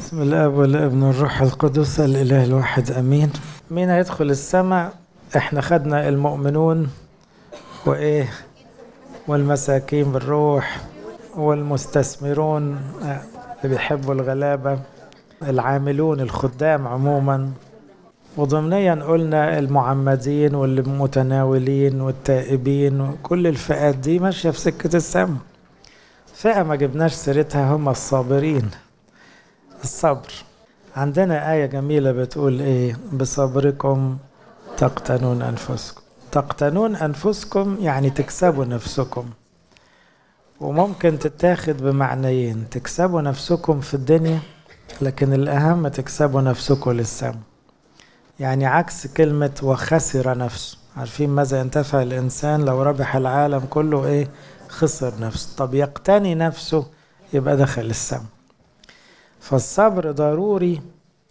بسم الاب والابن والروح القدس الاله الواحد امين مين هيدخل السماء احنا خدنا المؤمنون وايه والمساكين بالروح والمستثمرون اللي بيحبوا الغلابه العاملون الخدام عموما وضمنيا قلنا المعمدين والمتناولين والتائبين وكل الفئات دي ماشيه في سكه السماء فئه ما جبناش سيرتها هم الصابرين الصبر عندنا آية جميلة بتقول إيه بصبركم تقتنون أنفسكم تقتنون أنفسكم يعني تكسبوا نفسكم وممكن تتاخد بمعنيين تكسبوا نفسكم في الدنيا لكن الأهم تكسبوا نفسكم للسماء يعني عكس كلمة وخسر نفسه عارفين ماذا ينتفع الإنسان لو ربح العالم كله إيه خسر نفسه طب يقتني نفسه يبقى دخل السماء فالصبر ضروري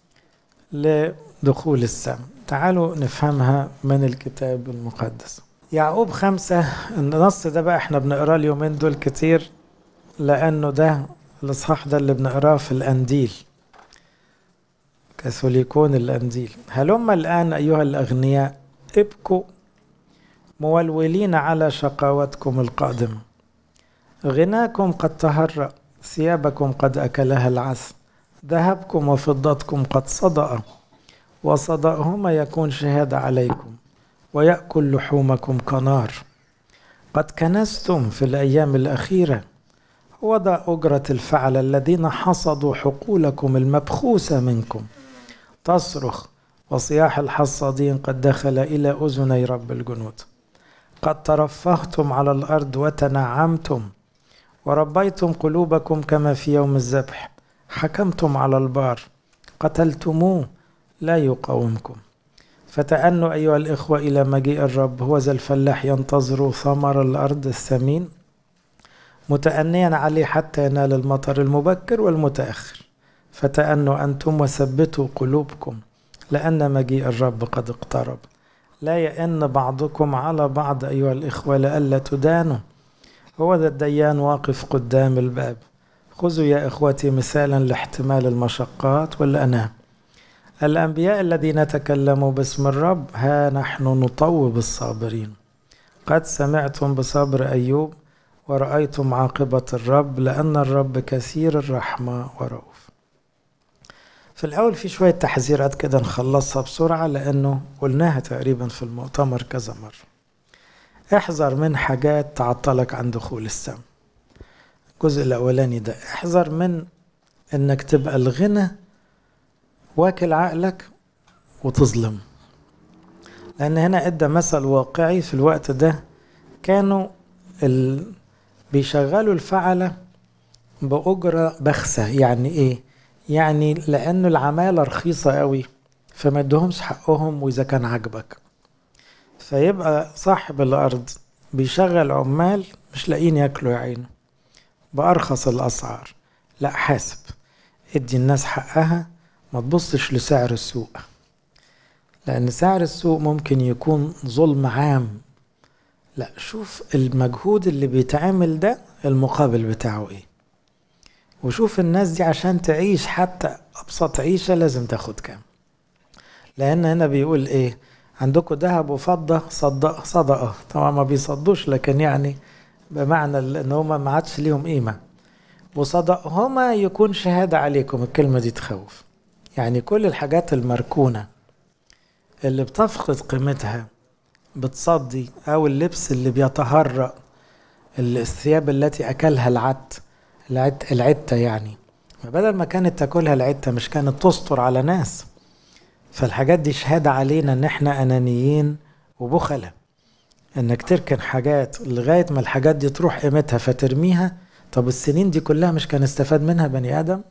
لدخول السماء تعالوا نفهمها من الكتاب المقدس يعقوب خمسة النص ده بقى احنا بنقراه اليومين دول كتير لأنه ده الإصحاح ده اللي بنقراه في الأنديل كاثوليكون الأنديل هلم الآن أيها الأغنياء ابكوا مولولين على شقاوتكم القادمة غناكم قد تهرأ ثيابكم قد أكلها العث ذهبكم وفضتكم قد صدأ وصدأهما يكون شهادة عليكم ويأكل لحومكم كنار قد كنستم في الأيام الأخيرة وضع أجرة الفعل الذين حصدوا حقولكم المبخوسة منكم تصرخ وصياح الحصادين قد دخل إلى أذني رب الجنود قد ترفهتم على الأرض وتنعمتم وربيتم قلوبكم كما في يوم الذبح حكمتم على البار قتلتموه لا يقاومكم فتأنوا أيها الإخوة إلى مجيء الرب هو ذا الفلاح ينتظر ثمر الأرض الثمين متأنيا عليه حتى ينال المطر المبكر والمتأخر فتأنوا أنتم وثبتوا قلوبكم لأن مجيء الرب قد اقترب لا يئن بعضكم على بعض أيها الإخوة لئلا تدانوا هو ذا الديان واقف قدام الباب خذوا يا إخوتي مثالا لاحتمال المشقات والأنام الأنبياء الذين تكلموا باسم الرب ها نحن نطوب الصابرين قد سمعتم بصبر أيوب ورأيتم عاقبة الرب لأن الرب كثير الرحمة ورؤوف في الأول في شوية تحذيرات كده نخلصها بسرعة لأنه قلناها تقريبا في المؤتمر كذا مرة احذر من حاجات تعطلك عن دخول السماء الجزء الأولاني ده احذر من إنك تبقى الغنى واكل عقلك وتظلم لأن هنا إدى مثل واقعي في الوقت ده كانوا ال... بيشغلوا الفعلة بأجرة بخسة يعني إيه؟ يعني لأنه العمالة رخيصة قوي فما ادهمش حقهم وإذا كان عاجبك فيبقى صاحب الأرض بيشغل عمال مش لاقيين ياكلوا يا عينه بأرخص الأسعار لا حاسب ادي الناس حقها ما تبصش لسعر السوق لأن سعر السوق ممكن يكون ظلم عام لا شوف المجهود اللي بيتعمل ده المقابل بتاعه ايه وشوف الناس دي عشان تعيش حتى أبسط عيشة لازم تاخد كام لأن هنا بيقول ايه عندكم ذهب وفضة صدق صدقة طبعا ما بيصدوش لكن يعني بمعنى ان هما ما عادش ليهم قيمة وصدقهما يكون شهادة عليكم الكلمة دي تخوف يعني كل الحاجات المركونة اللي بتفقد قيمتها بتصدي او اللبس اللي بيتهرأ الثياب التي اكلها العت العت العتة يعني بدل ما كانت تاكلها العتة مش كانت تستر على ناس فالحاجات دي شهادة علينا ان احنا انانيين وبخلة انك تركن حاجات لغاية ما الحاجات دي تروح قيمتها فترميها طب السنين دي كلها مش كان استفاد منها بني ادم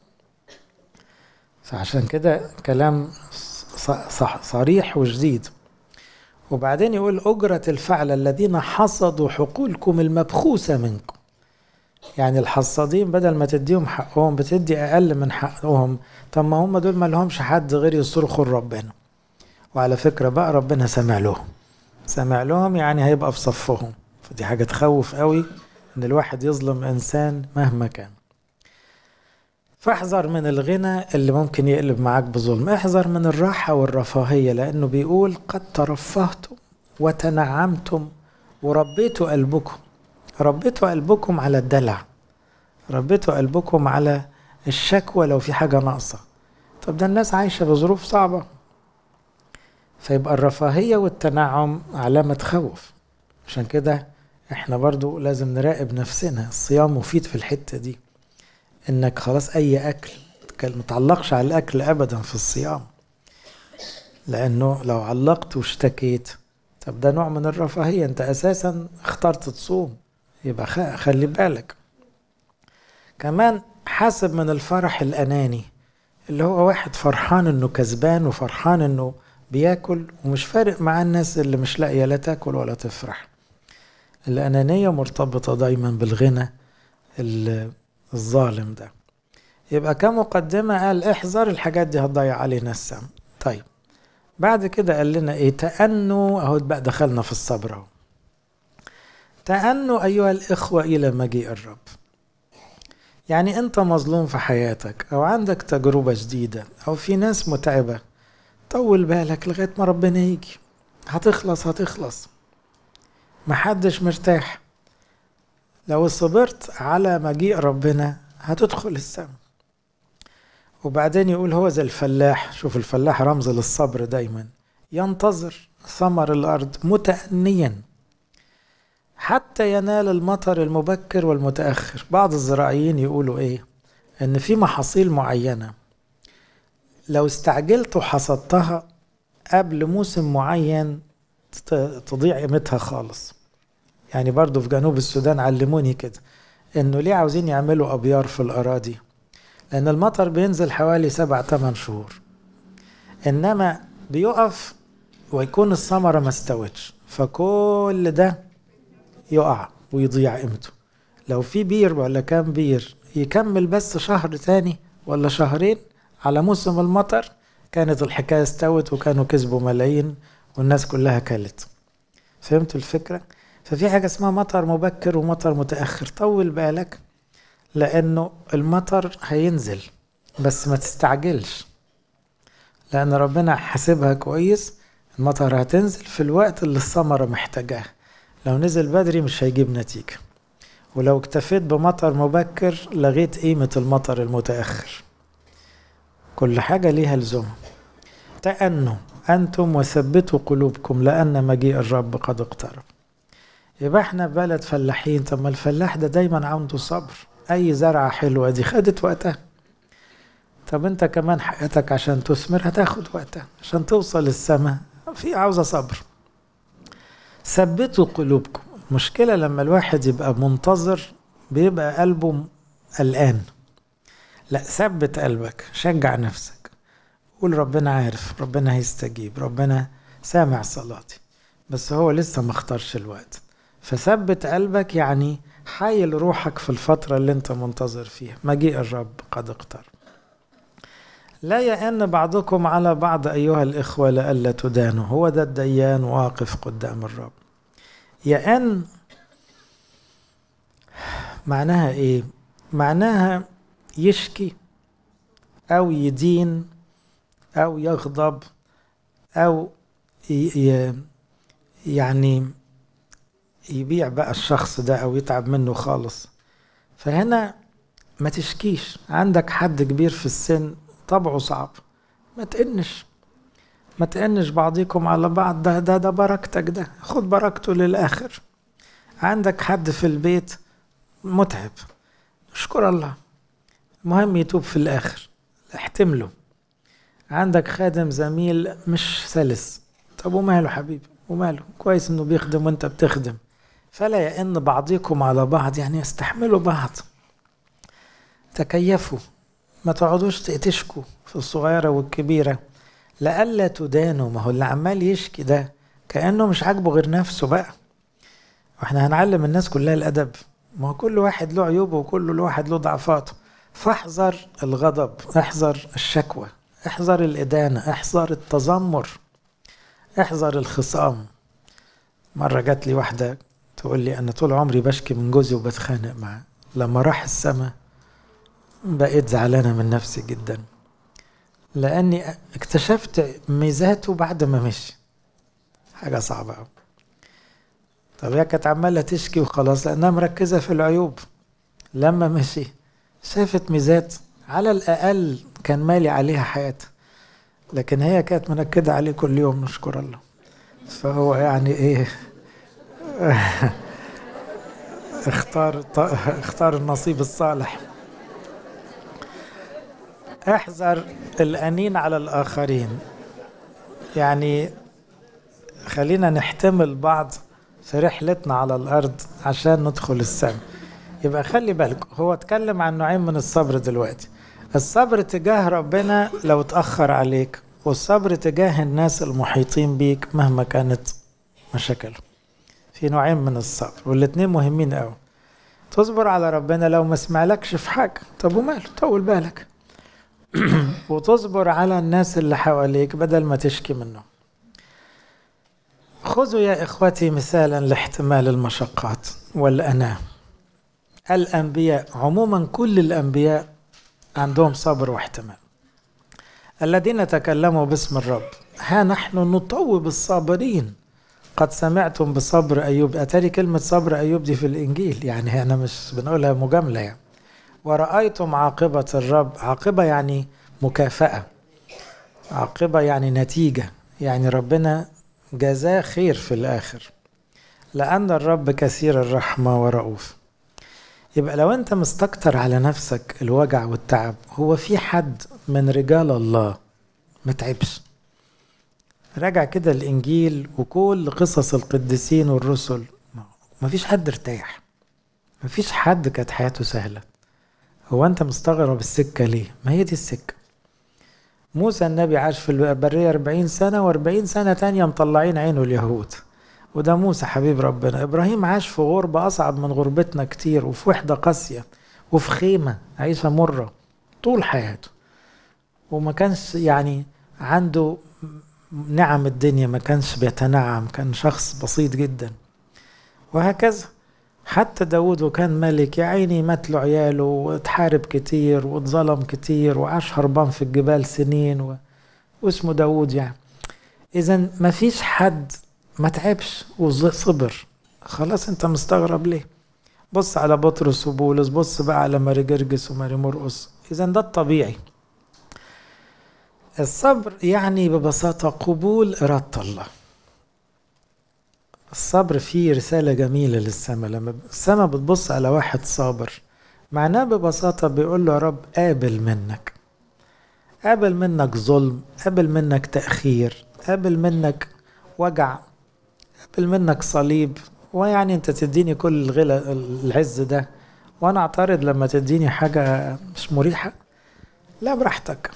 فعشان كده كلام صح صريح وجديد وبعدين يقول أجرة الفعل الذين حصدوا حقولكم المبخوسة منكم يعني الحصادين بدل ما تديهم حقهم بتدي أقل من حقهم طب ما هم دول ما لهمش حد غير يصرخوا لربنا وعلى فكرة بقى ربنا سمع لهم سمع لهم يعني هيبقى في صفهم فدي حاجة تخوف قوي ان الواحد يظلم انسان مهما كان فاحذر من الغنى اللي ممكن يقلب معاك بظلم احذر من الراحة والرفاهية لأنه بيقول قد ترفهتم وتنعمتم وربيتوا قلبكم ربيتوا قلبكم على الدلع ربيتوا قلبكم على الشكوى لو في حاجة ناقصة طب ده الناس عايشة بظروف صعبة فيبقى الرفاهية والتنعم علامة تخوف عشان كده احنا برضو لازم نراقب نفسنا الصيام مفيد في الحتة دي انك خلاص اي اكل متعلقش على الاكل ابدا في الصيام لانه لو علقت واشتكيت طب ده نوع من الرفاهية انت اساسا اخترت تصوم يبقى خلي بالك كمان حاسب من الفرح الاناني اللي هو واحد فرحان انه كسبان وفرحان انه بياكل ومش فارق مع الناس اللي مش لاقيه لا تاكل ولا تفرح الانانيه مرتبطه دايما بالغنى الظالم ده يبقى كمقدمه قال احذر الحاجات دي هتضيع علينا السم طيب بعد كده قال لنا ايه تأنوا اهو بقى دخلنا في الصبر اهو تأنوا ايها الاخوه الى مجيء الرب يعني انت مظلوم في حياتك او عندك تجربة جديدة او في ناس متعبة طول بالك لغاية ما ربنا يجي هتخلص هتخلص محدش مرتاح لو صبرت على مجيء ربنا هتدخل السماء وبعدين يقول هو زي الفلاح شوف الفلاح رمز للصبر دايما ينتظر ثمر الارض متأنيا حتى ينال المطر المبكر والمتأخر بعض الزراعيين يقولوا ايه ان في محاصيل معينة لو استعجلت وحصدتها قبل موسم معين تضيع قيمتها خالص يعني برضو في جنوب السودان علموني كده انه ليه عاوزين يعملوا ابيار في الاراضي لان المطر بينزل حوالي سبع تمن شهور انما بيقف ويكون الثمرة ما استوتش فكل ده يقع ويضيع قيمته لو في بير ولا كام بير يكمل بس شهر تاني ولا شهرين على موسم المطر كانت الحكاية استوت وكانوا كسبوا ملايين والناس كلها كلت فهمتوا الفكرة؟ ففي حاجة اسمها مطر مبكر ومطر متأخر طول بالك لأنه المطر هينزل بس ما تستعجلش لأن ربنا حاسبها كويس المطر هتنزل في الوقت اللي الثمرة محتاجاه لو نزل بدري مش هيجيب نتيجة ولو اكتفيت بمطر مبكر لغيت قيمة المطر المتأخر كل حاجة ليها لزوم تأنوا أنتم وثبتوا قلوبكم لأن مجيء الرب قد اقترب يبقى احنا بلد فلاحين طب ما الفلاح ده دايما عنده صبر أي زرعة حلوة دي خدت وقتها طب انت كمان حياتك عشان تثمر هتاخد وقتها عشان توصل السماء في عاوزة صبر ثبتوا قلوبكم المشكلة لما الواحد يبقى منتظر بيبقى قلبه قلقان لا ثبت قلبك شجع نفسك قول ربنا عارف ربنا هيستجيب ربنا سامع صلاتي بس هو لسه ما اختارش الوقت فثبت قلبك يعني حايل روحك في الفترة اللي انت منتظر فيها مجيء الرب قد اقترب لا يأن بعضكم على بعض أيها الإخوة لئلا تدانوا هو ده الديان واقف قدام الرب يأن معناها إيه؟ معناها يشكي أو يدين أو يغضب أو يعني يبيع بقى الشخص ده أو يتعب منه خالص فهنا ما تشكيش عندك حد كبير في السن طبعه صعب ما تقنش ما تقنش بعضيكم على بعض ده ده ده بركتك ده خد بركته للآخر عندك حد في البيت متعب اشكر الله المهم يتوب في الآخر احتمله عندك خادم زميل مش سلس طب وماله حبيبي وماله كويس انه بيخدم وانت بتخدم فلا يئن بعضكم على بعض يعني يستحملوا بعض تكيفوا ما تقعدوش تشكوا في الصغيرة والكبيرة لألا تدانوا ما هو اللي عمال يشكي ده كأنه مش عاجبه غير نفسه بقى واحنا هنعلم الناس كلها الأدب ما هو كل واحد له عيوبه وكل واحد له ضعفاته فاحذر الغضب احذر الشكوى احذر الإدانة احذر التذمر احذر الخصام مرة جات لي واحدة تقول لي أنا طول عمري بشكي من جوزي وبتخانق معاه لما راح السما بقيت زعلانة من نفسي جدا لأني اكتشفت ميزاته بعد ما مشي حاجة صعبة أوي طب هي كانت عمالة تشكي وخلاص لأنها مركزة في العيوب لما مشي شافت ميزات على الأقل كان مالي عليها حياتها لكن هي كانت منكدة عليه كل يوم نشكر الله فهو يعني ايه اختار اختار النصيب الصالح احذر الأنين على الآخرين يعني خلينا نحتمل بعض في رحلتنا على الأرض عشان ندخل السماء يبقى خلي بالك هو اتكلم عن نوعين من الصبر دلوقتي الصبر تجاه ربنا لو اتأخر عليك والصبر تجاه الناس المحيطين بيك مهما كانت مشاكلهم في نوعين من الصبر والاتنين مهمين قوي تصبر على ربنا لو ما سمعلكش في حاجة طب وماله طول بالك وتصبر على الناس اللي حواليك بدل ما تشكي منهم خذوا يا إخوتي مثالا لاحتمال المشقات والأنام الأنبياء عموما كل الأنبياء عندهم صبر واحتمال الذين تكلموا باسم الرب ها نحن نطوب الصابرين قد سمعتم بصبر أيوب أتاري كلمة صبر أيوب دي في الإنجيل يعني أنا مش بنقولها مجاملة يعني ورأيتم عاقبة الرب عاقبة يعني مكافأة عاقبة يعني نتيجة يعني ربنا جزاه خير في الآخر لأن الرب كثير الرحمة ورؤوف يبقى لو أنت مستكتر على نفسك الوجع والتعب هو في حد من رجال الله متعبش راجع كده الإنجيل وكل قصص القديسين والرسل مفيش حد ارتاح مفيش حد كانت حياته سهلة هو أنت مستغرب السكة ليه؟ ما هي دي السكة موسى النبي عاش في البرية 40 سنة و40 سنة تانية مطلعين عينه اليهود وده موسى حبيب ربنا إبراهيم عاش في غربة أصعب من غربتنا كتير وفي وحدة قاسية وفي خيمة عيشة مرة طول حياته وما كانش يعني عنده نعم الدنيا ما كانش بيتنعم كان شخص بسيط جدا وهكذا حتى داود وكان ملك يا عيني مات له عياله واتحارب كتير واتظلم كتير وعاش هربان في الجبال سنين و... واسمه داود يعني اذا ما فيش حد ما تعبش وصبر خلاص انت مستغرب ليه بص على بطرس وبولس بص بقى على ماري جرجس وماري مرقس اذا ده الطبيعي الصبر يعني ببساطة قبول إرادة الله الصبر فيه رسالة جميلة للسماء لما السماء بتبص على واحد صابر معناه ببساطة بيقول له يا رب قابل منك قابل منك ظلم قابل منك تأخير قابل منك وجع قابل منك صليب ويعني انت تديني كل الغلا العز ده وانا اعترض لما تديني حاجة مش مريحة لا براحتك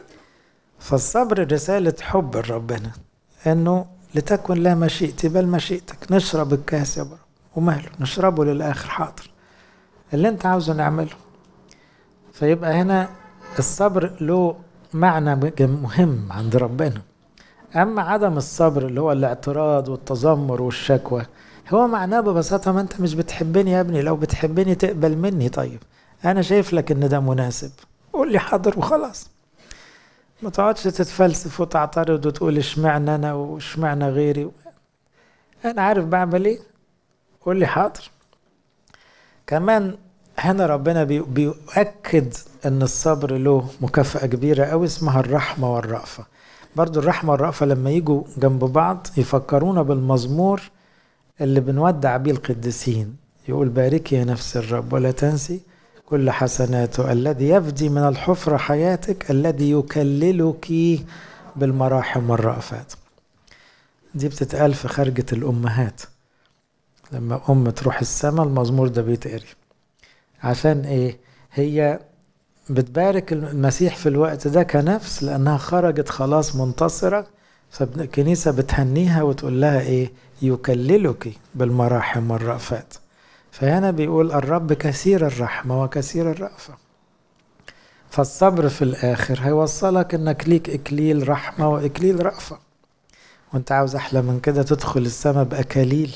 فالصبر رسالة حب لربنا انه لتكن لا مشيئتي بل مشيئتك نشرب الكاس يا رب وماله نشربه للآخر حاضر اللي انت عاوزه نعمله فيبقى هنا الصبر له معنى مهم عند ربنا أما عدم الصبر اللي هو الاعتراض والتذمر والشكوى هو معناه ببساطة ما أنت مش بتحبني يا ابني لو بتحبني تقبل مني طيب أنا شايف لك إن ده مناسب قول لي حاضر وخلاص ما تقعدش تتفلسف وتعترض وتقول اشمعنى انا واشمعنى غيري انا عارف بعمل ايه قول لي حاضر كمان هنا ربنا بيؤكد ان الصبر له مكافأة كبيرة أوي اسمها الرحمة والرأفة برضو الرحمة والرأفة لما يجوا جنب بعض يفكرونا بالمزمور اللي بنودع بيه القديسين يقول باركي يا نفس الرب ولا تنسي كل حسناته الذي يفدي من الحفرة حياتك الذي يكللك بالمراحم والرأفات دي بتتقال في خارجة الأمهات لما أم تروح السماء المزمور ده بيتقري عشان إيه هي بتبارك المسيح في الوقت ده كنفس لأنها خرجت خلاص منتصرة فالكنيسة بتهنيها وتقول لها إيه يكللك بالمراحم والرأفات فهنا بيقول الرب كثير الرحمة وكثير الرأفة فالصبر في الآخر هيوصلك إنك ليك إكليل رحمة وإكليل رأفة وانت عاوز أحلى من كده تدخل السماء بأكاليل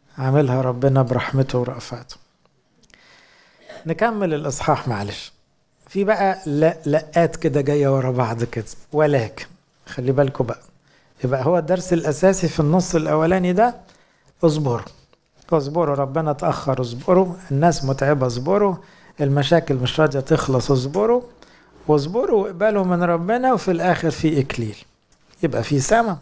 عاملها ربنا برحمته ورأفته نكمل الإصحاح معلش في بقى لا لقات كده جايه ورا بعض كده ولكن خلي بالكم بقى يبقى هو الدرس الاساسي في النص الاولاني ده اصبروا اصبروا ربنا اتاخر اصبروا الناس متعبه اصبروا المشاكل مش راضيه تخلص اصبروا واصبروا واقبلوا من ربنا وفي الاخر في اكليل يبقى في سما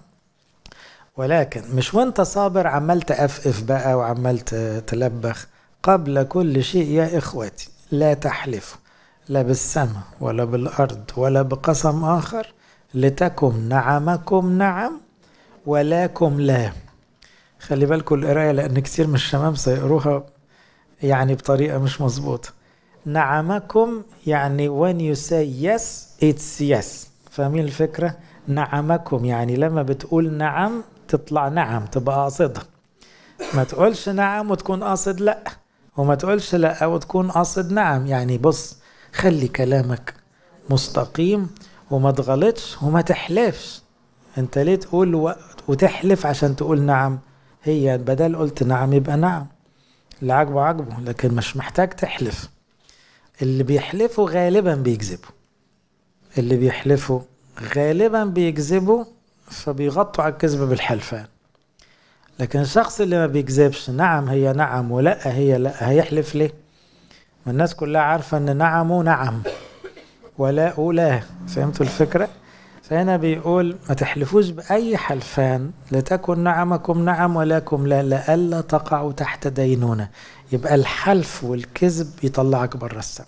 ولكن مش وانت صابر عمال تأفف بقى وعمال تلبخ قبل كل شيء يا اخواتي لا تحلفوا لا بالسماء ولا بالارض ولا بقسم اخر لتكن نعمكم نعم ولكم لا خلي بالكم القرايه لان كتير من الشباب سيقروها يعني بطريقه مش مظبوطه نعمكم يعني when you say yes it's yes فاهمين الفكره نعمكم يعني لما بتقول نعم تطلع نعم تبقى قاصدها ما تقولش نعم وتكون قاصد لا وما تقولش لا وتكون قاصد نعم يعني بص خلي كلامك مستقيم وما تغلطش وما تحلفش انت ليه تقول و... وتحلف عشان تقول نعم هي بدل قلت نعم يبقى نعم اللي عاجبه عاجبه لكن مش محتاج تحلف اللي بيحلفوا غالبا بيكذبوا اللي بيحلفوا غالبا بيكذبوا فبيغطوا على الكذب بالحلفان لكن الشخص اللي ما بيكذبش نعم هي نعم ولا هي لا هيحلف ليه ما الناس كلها عارفة ان نعم نعم ولا ولا فهمتوا الفكرة فهنا بيقول ما تحلفوش بأي حلفان لتكن نعمكم نعم ولكم لا لألا تقعوا تحت دينونة يبقى الحلف والكذب يطلعك بره السماء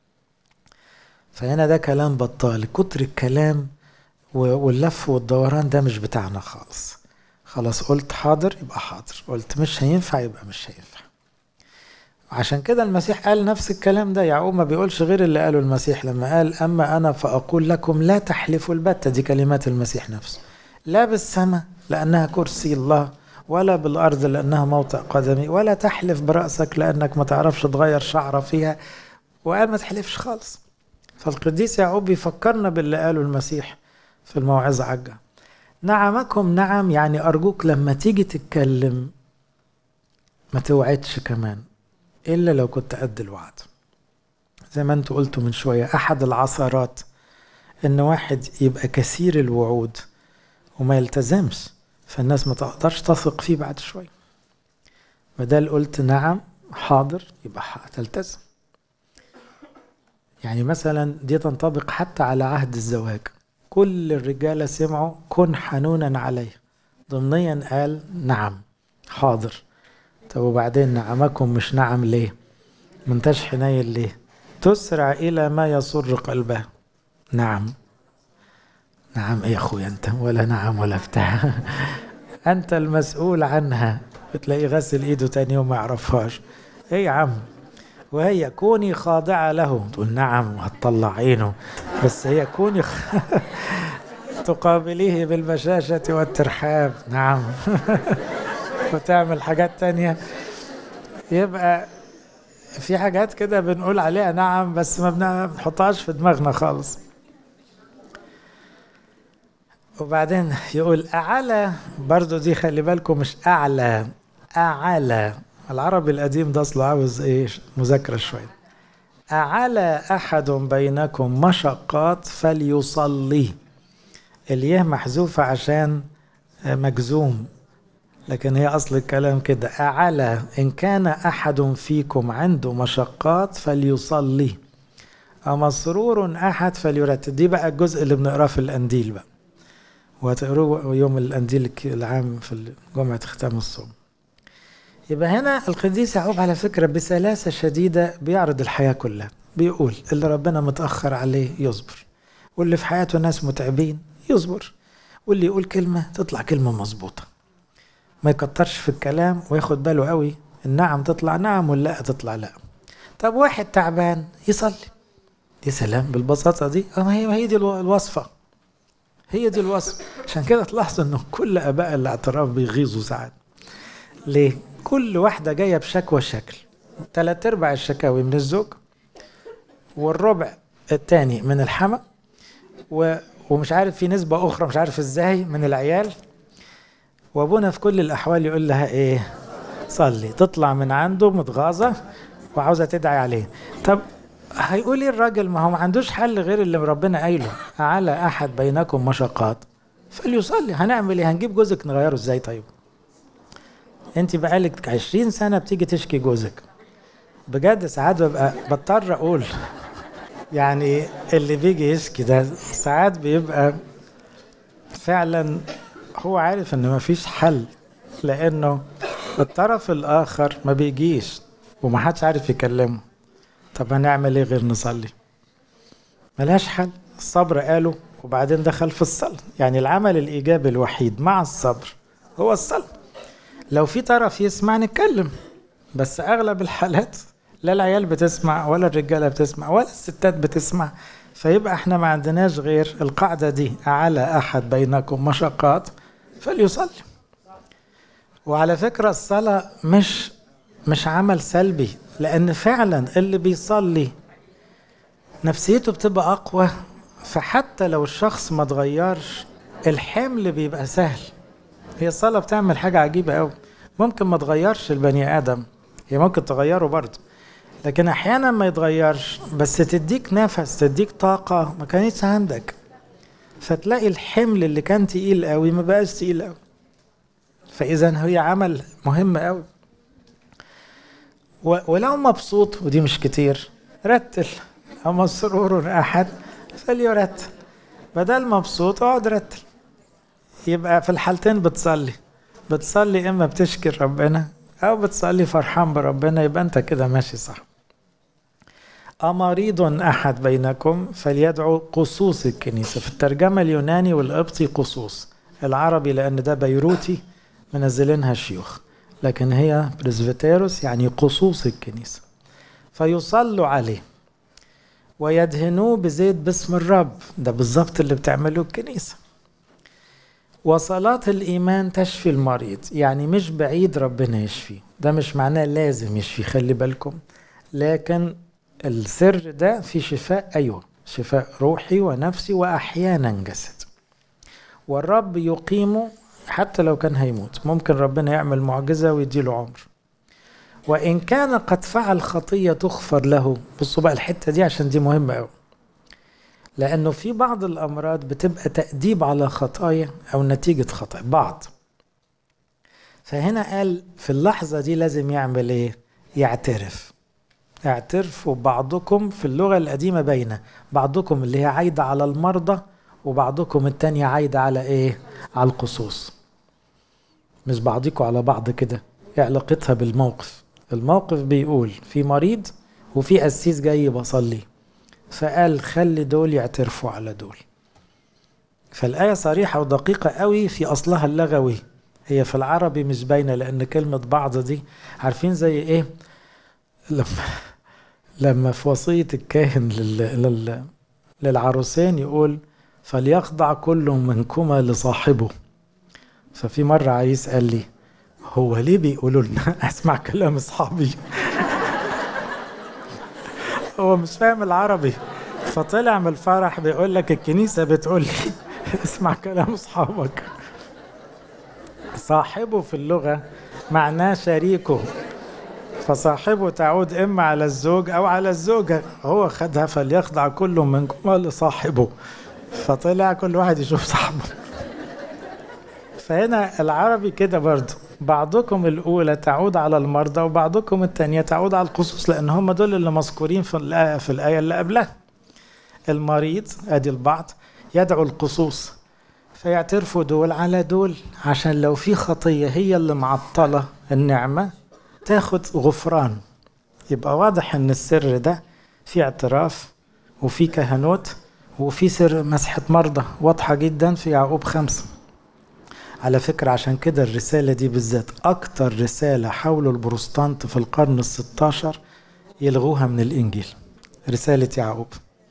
فهنا ده كلام بطال كتر الكلام واللف والدوران ده مش بتاعنا خالص خلاص قلت حاضر يبقى حاضر قلت مش هينفع يبقى مش هينفع عشان كده المسيح قال نفس الكلام ده يعقوب ما بيقولش غير اللي قاله المسيح لما قال أما أنا فأقول لكم لا تحلفوا البتة دي كلمات المسيح نفسه لا بالسماء لأنها كرسي الله ولا بالأرض لأنها موطئ قدمي ولا تحلف برأسك لأنك ما تعرفش تغير شعرة فيها وقال ما تحلفش خالص فالقديس يعقوب بيفكرنا باللي قاله المسيح في الموعظة عجة نعمكم نعم يعني أرجوك لما تيجي تتكلم ما توعدش كمان إلا لو كنت قد الوعد زي ما انتوا قلتوا من شوية أحد العثرات إن واحد يبقى كثير الوعود وما يلتزمش فالناس ما تقدرش تثق فيه بعد شوية بدل قلت نعم حاضر يبقى هتلتزم يعني مثلا دي تنطبق حتى على عهد الزواج كل الرجالة سمعوا كن حنونا عليه ضمنيا قال نعم حاضر طب وبعدين نعمكم مش نعم ليه منتش حنين ليه تسرع إلى ما يسر قلبه نعم نعم ايه يا اخويا انت ولا نعم ولا بتاع انت المسؤول عنها بتلاقيه غسل ايده تاني يوم ما يعرفهاش ايه يا عم وهي كوني خاضعة له تقول نعم وهتطلع عينه بس هي كوني خ... تقابليه بالبشاشة والترحاب نعم وتعمل حاجات تانية يبقى في حاجات كده بنقول عليها نعم بس ما بنحطهاش في دماغنا خالص وبعدين يقول أعلى برضو دي خلي بالكم مش أعلى أعلى العربي القديم ده أصله عاوز إيه مذاكرة شوية أعلى أحد بينكم مشقات فليصلي الياء محذوفة عشان مجزوم لكن هي أصل الكلام كده أعلى إن كان أحد فيكم عنده مشقات فليصلي أمسرور أحد فليرتب دي بقى الجزء اللي بنقراه في الأنديل بقى وهتقروه يوم الأنديل العام في جمعة ختام الصوم يبقى هنا القديس يعقوب على فكرة بسلاسة شديدة بيعرض الحياة كلها بيقول اللي ربنا متأخر عليه يصبر واللي في حياته ناس متعبين يصبر واللي يقول كلمة تطلع كلمة مظبوطة ما يكترش في الكلام وياخد باله قوي النعم تطلع نعم واللا تطلع لا طب واحد تعبان يصلي يا سلام بالبساطة دي اه هي هي دي الوصفة هي دي الوصفة عشان كده تلاحظوا انه كل اباء الاعتراف بيغيظوا ساعات ليه؟ كل واحدة جاية بشكوى شكل تلات ارباع الشكاوي من الزوج والربع التاني من الحما و... ومش عارف في نسبة أخرى مش عارف ازاي من العيال وابونا في كل الأحوال يقول لها ايه صلي تطلع من عنده متغاظة وعاوزة تدعي عليه طب هيقول ايه الراجل ما هو ما عندوش حل غير اللي ربنا قايله على احد بينكم مشقات فليصلي هنعمل ايه هنجيب جوزك نغيره ازاي طيب انت بقالك 20 سنه بتيجي تشكي جوزك بجد ساعات ببقى بضطر اقول يعني اللي بيجي يشكي ده ساعات بيبقى فعلا هو عارف ان مفيش حل لانه الطرف الاخر ما بيجيش ومحدش عارف يكلمه طب هنعمل ايه غير نصلي ملهاش حل الصبر قالوا وبعدين دخل في الصلاة يعني العمل الإيجابي الوحيد مع الصبر هو الصلاة لو في طرف يسمع نتكلم بس أغلب الحالات لا العيال بتسمع ولا الرجالة بتسمع ولا الستات بتسمع فيبقى احنا ما عندناش غير القاعدة دي على أحد بينكم مشقات فليصلي وعلى فكرة الصلاة مش مش عمل سلبي لأن فعلا اللي بيصلي نفسيته بتبقى أقوى فحتى لو الشخص ما اتغيرش الحمل بيبقى سهل هي الصلاة بتعمل حاجة عجيبة أوي ممكن ما تغيرش البني آدم هي ممكن تغيره برضه لكن أحيانا ما يتغيرش بس تديك نفس تديك طاقة ما كانتش عندك فتلاقي الحمل اللي كان تقيل قوي ما بقاش تقيل قوي فإذا هي عمل مهم قوي ولو مبسوط ودي مش كتير رتل أو مسرور أحد فليرتل بدل مبسوط اقعد رتل يبقى في الحالتين بتصلي بتصلي اما بتشكر ربنا او بتصلي فرحان بربنا يبقى انت كده ماشي صح أمريض أحد بينكم فليدعو قصوص الكنيسة في الترجمة اليوناني والقبطي قصوص العربي لأن ده بيروتي منزلينها شيوخ لكن هي بريزفتيروس يعني قصوص الكنيسة فيصلوا عليه ويدهنوه بزيت باسم الرب ده بالظبط اللي بتعمله الكنيسة وصلاة الإيمان تشفي المريض يعني مش بعيد ربنا يشفي ده مش معناه لازم يشفي خلي بالكم لكن السر ده في شفاء أيوة شفاء روحي ونفسي وأحيانا جسد والرب يقيمه حتى لو كان هيموت ممكن ربنا يعمل معجزة ويديله عمر وإن كان قد فعل خطية تغفر له بصوا بقى الحتة دي عشان دي مهمة أوي لأنه في بعض الأمراض بتبقى تأديب على خطايا أو نتيجة خطايا بعض فهنا قال في اللحظة دي لازم يعمل إيه؟ يعترف اعترفوا بعضكم في اللغة القديمة بين بعضكم اللي هي عايدة على المرضى وبعضكم التانية عايدة على إيه؟ على القصوص مش بعضكم على بعض كده علاقتها بالموقف الموقف بيقول في مريض وفي قسيس جاي بصلي فقال خلي دول يعترفوا على دول فالآية صريحة ودقيقة قوي في أصلها اللغوي هي في العربي مش باينة لأن كلمة بعض دي عارفين زي إيه لما لما في وصية الكاهن لل... لل... للعروسين يقول فليخضع كل منكما لصاحبه ففي مرة عايز قال لي هو ليه بيقولوا لنا اسمع كلام اصحابي هو مش فاهم العربي فطلع من الفرح بيقول لك الكنيسه بتقول لي اسمع كلام اصحابك صاحبه في اللغه معناه شريكه فصاحبه تعود اما على الزوج او على الزوجه هو خدها فليخضع كل منكم لصاحبه فطلع كل واحد يشوف صاحبه فهنا العربي كده برضه بعضكم الأولى تعود على المرضى وبعضكم الثانية تعود على الخصوص لأن هم دول اللي مذكورين في الآية, في الآية اللي قبلها المريض أدي البعض يدعو القصوص فيعترفوا دول على دول عشان لو في خطية هي اللي معطلة النعمة تاخد غفران يبقى واضح ان السر ده في اعتراف وفي كهنوت وفي سر مسحة مرضى واضحة جدا في يعقوب خمسة على فكرة عشان كده الرسالة دي بالذات أكتر رسالة حاولوا البروستانت في القرن الستاشر يلغوها من الإنجيل رسالة يعقوب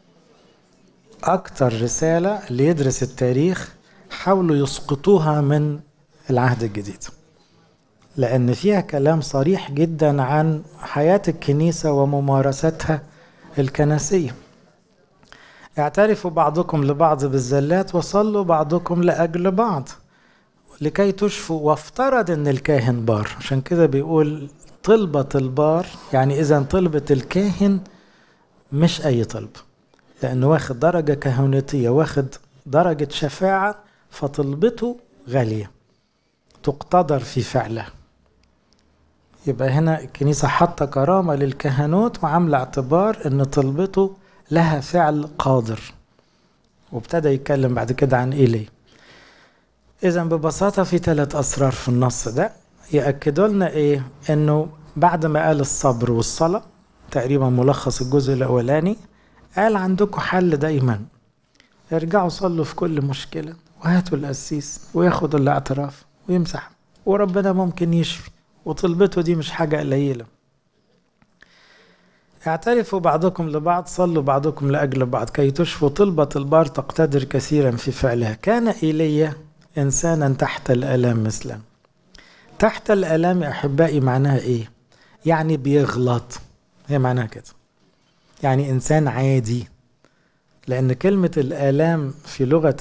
أكتر رسالة اللي يدرس التاريخ حاولوا يسقطوها من العهد الجديد لأن فيها كلام صريح جدا عن حياة الكنيسة وممارستها الكنسية اعترفوا بعضكم لبعض بالزلات وصلوا بعضكم لأجل بعض لكي تشفوا وافترض ان الكاهن بار عشان كده بيقول طلبة البار يعني اذا طلبة الكاهن مش أي طلب لأنه واخد درجة كهنوتية واخد درجة شفاعة فطلبته غالية تقتدر في فعله يبقى هنا الكنيسة حاطة كرامة للكهنوت وعاملة اعتبار ان طلبته لها فعل قادر وابتدى يتكلم بعد كده عن ايلي اذا ببساطة في ثلاث اسرار في النص ده يأكدوا لنا ايه انه بعد ما قال الصبر والصلاة تقريبا ملخص الجزء الاولاني قال عندكم حل دايما ارجعوا صلوا في كل مشكلة وهاتوا القسيس وياخد الاعتراف ويمسح وربنا ممكن يشفي وطلبته دي مش حاجة قليلة اعترفوا بعضكم لبعض صلوا بعضكم لأجل بعض كي تشفوا طلبة البار تقتدر كثيرا في فعلها كان إيليا إنسانا تحت الآلام مثلا تحت الآلام يا أحبائي معناها إيه؟ يعني بيغلط هي معناها كده يعني إنسان عادي لأن كلمة الآلام في لغة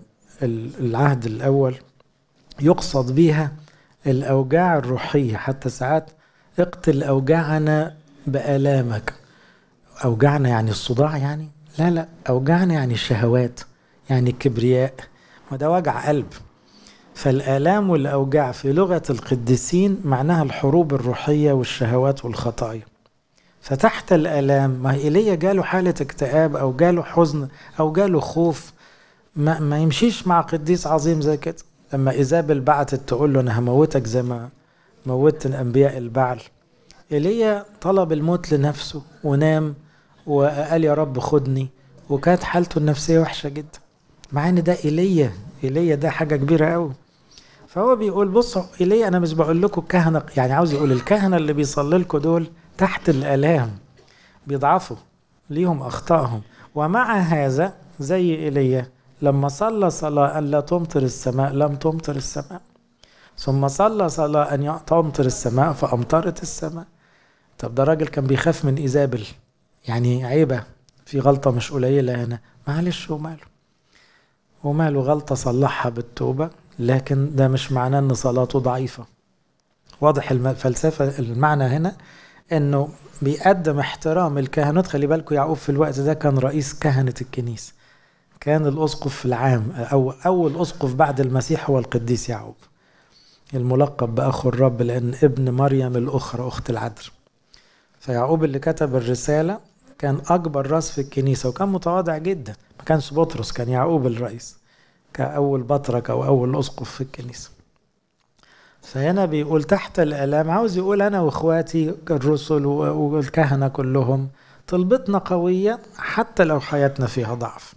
العهد الأول يقصد بيها الأوجاع الروحية حتى ساعات اقتل أوجاعنا بآلامك أوجعنا يعني الصداع يعني لا لا أوجعنا يعني الشهوات يعني الكبرياء وده وجع قلب فالآلام والأوجاع في لغة القديسين معناها الحروب الروحية والشهوات والخطايا فتحت الآلام ما إيليا جاله حالة اكتئاب أو جاله حزن أو جاله خوف ما, ما يمشيش مع قديس عظيم زي كده لما إيزابل بعتت تقول له أنا هموتك زي ما موتت أنبياء البعل إيليا طلب الموت لنفسه ونام وقال يا رب خدني وكانت حالته النفسية وحشة جدا مع ان ده ايليا ايليا ده حاجة كبيرة قوي فهو بيقول بصوا ايليا انا مش بقول لكم الكهنة يعني عاوز يقول الكهنة اللي بيصلي لكم دول تحت الالام بيضعفوا ليهم اخطائهم ومع هذا زي ايليا لما صلى صلاة أن لا تمطر السماء لم تمطر السماء ثم صلى صلاة أن تمطر السماء فأمطرت السماء طب ده راجل كان بيخاف من إيزابل يعني عيبة في غلطة مش قليلة هنا معلش وماله وماله غلطة صلحها بالتوبة لكن ده مش معناه ان صلاته ضعيفة واضح الفلسفة المعنى هنا انه بيقدم احترام الكهنوت خلي بالكم يعقوب في الوقت ده كان رئيس كهنة الكنيسة كان الأسقف في العام أو أول أسقف بعد المسيح هو القديس يعقوب الملقب بأخو الرب لأن ابن مريم الأخرى أخت العذر فيعقوب اللي كتب الرسالة كان أكبر راس في الكنيسة وكان متواضع جدا ما كانش بطرس كان يعقوب الرئيس كأول بطرك أو أول أسقف في الكنيسة فهنا بيقول تحت الآلام عاوز يقول أنا وإخواتي الرسل والكهنة كلهم طلبتنا قوية حتى لو حياتنا فيها ضعف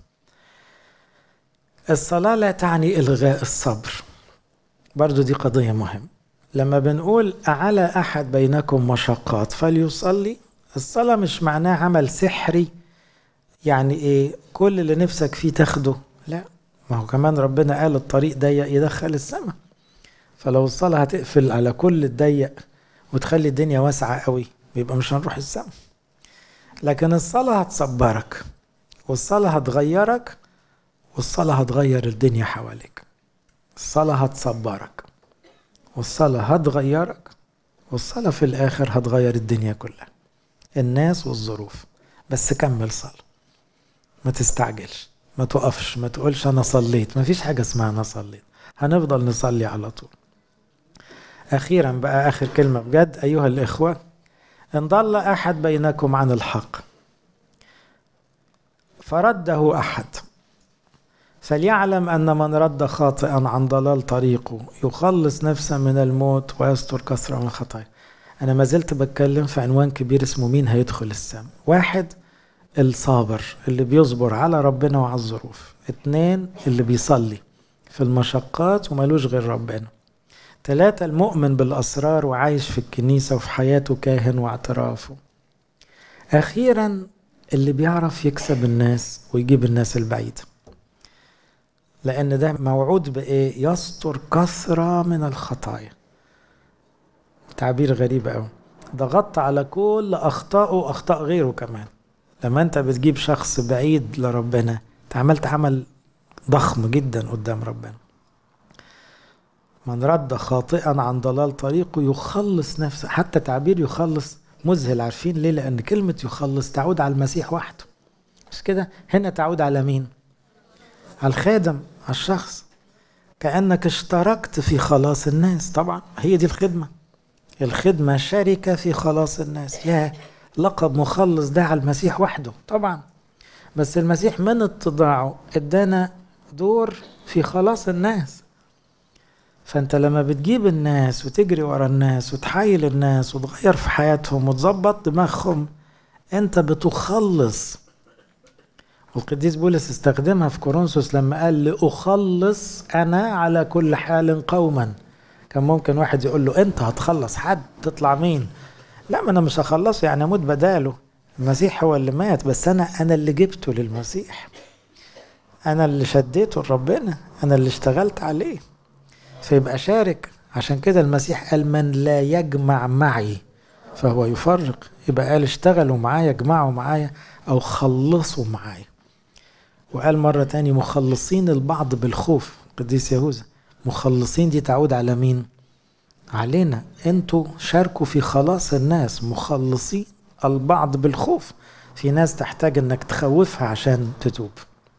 الصلاة لا تعني إلغاء الصبر برضو دي قضية مهمة لما بنقول أعلى أحد بينكم مشقات فليصلي الصلاة مش معناه عمل سحري يعني إيه كل اللي نفسك فيه تاخده لا ما هو كمان ربنا قال الطريق ضيق يدخل السماء فلو الصلاة هتقفل على كل الضيق وتخلي الدنيا واسعة قوي يبقى مش هنروح السماء لكن الصلاة هتصبرك والصلاة هتغيرك والصلاة هتغير الدنيا حواليك الصلاة هتصبرك والصلاة هتغيرك والصلاة في الآخر هتغير الدنيا كلها الناس والظروف بس كمل صلاة ما تستعجلش ما تقفش ما تقولش أنا صليت ما فيش حاجة اسمها أنا صليت هنفضل نصلي على طول أخيرا بقى آخر كلمة بجد أيها الإخوة إن ضل أحد بينكم عن الحق فرده أحد فليعلم أن من رد خاطئا عن ضلال طريقه يخلص نفسه من الموت ويستر كثرة من الخطايا أنا ما زلت بتكلم في عنوان كبير اسمه مين هيدخل السماء واحد الصابر اللي بيصبر على ربنا وعلى الظروف اتنين اللي بيصلي في المشقات وملوش غير ربنا ثلاثة المؤمن بالأسرار وعايش في الكنيسة وفي حياته كاهن واعترافه أخيرا اللي بيعرف يكسب الناس ويجيب الناس البعيدة لأن ده موعود بإيه؟ يستر كثرة من الخطايا تعبير غريب أوي ضغطت على كل أخطائه وأخطاء غيره كمان لما أنت بتجيب شخص بعيد لربنا أنت عملت عمل ضخم جدا قدام ربنا من رد خاطئا عن ضلال طريقه يخلص نفسه حتى تعبير يخلص مذهل عارفين ليه لأن كلمة يخلص تعود على المسيح وحده مش كده هنا تعود على مين على الخادم على الشخص كأنك اشتركت في خلاص الناس طبعا هي دي الخدمة الخدمة شركة في خلاص الناس يا لقب مخلص ده على المسيح وحده طبعا بس المسيح من اتضاعه ادانا دور في خلاص الناس فانت لما بتجيب الناس وتجري ورا الناس وتحايل الناس وتغير في حياتهم وتظبط دماغهم انت بتخلص والقديس بولس استخدمها في كورنثوس لما قال لأخلص أنا على كل حال قوما كان ممكن واحد يقول له أنت هتخلص حد تطلع مين لا ما أنا مش هخلصه يعني أموت بداله المسيح هو اللي مات بس أنا أنا اللي جبته للمسيح أنا اللي شديته لربنا أنا اللي اشتغلت عليه فيبقى شارك عشان كده المسيح قال من لا يجمع معي فهو يفرق يبقى قال اشتغلوا معايا اجمعوا معايا او خلصوا معايا وقال مرة تاني مخلصين البعض بالخوف قديس يهوذا مخلصين دي تعود على مين علينا انتوا شاركوا في خلاص الناس مخلصين البعض بالخوف في ناس تحتاج انك تخوفها عشان تتوب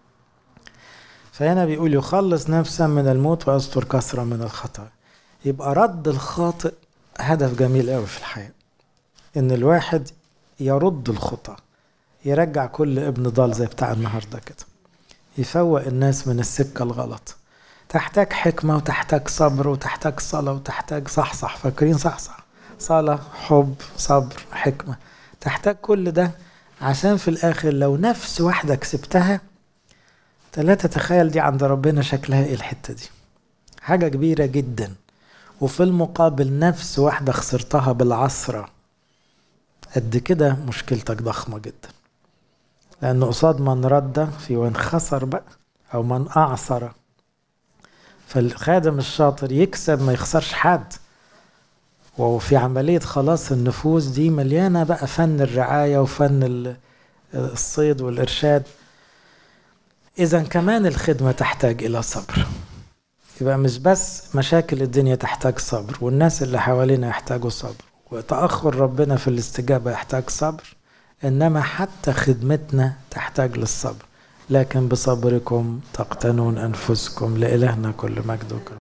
فهنا بيقول يخلص نفسا من الموت ويستر كثرة من الخطايا يبقى رد الخاطئ هدف جميل قوي في الحياة ان الواحد يرد الخطأ يرجع كل ابن ضال زي بتاع النهارده كده يفوق الناس من السكة الغلط تحتاج حكمة وتحتاج صبر وتحتاج صلاة وتحتاج صحصح فاكرين صحصح صلاة حب صبر حكمة تحتاج كل ده عشان في الآخر لو نفس واحدة كسبتها ثلاثة تخيل دي عند ربنا شكلها ايه الحتة دي حاجة كبيرة جدا وفي المقابل نفس واحدة خسرتها بالعصرة قد كده مشكلتك ضخمة جدا لأن قصاد من رد في وين خسر بقى أو من أعصر فالخادم الشاطر يكسب ما يخسرش حد وفي عملية خلاص النفوس دي مليانة بقى فن الرعاية وفن الصيد والإرشاد إذا كمان الخدمة تحتاج إلى صبر يبقى مش بس مشاكل الدنيا تحتاج صبر والناس اللي حوالينا يحتاجوا صبر وتأخر ربنا في الاستجابة يحتاج صبر إنما حتى خدمتنا تحتاج للصبر لكن بصبركم تقتنون أنفسكم لإلهنا كل مجد وكرم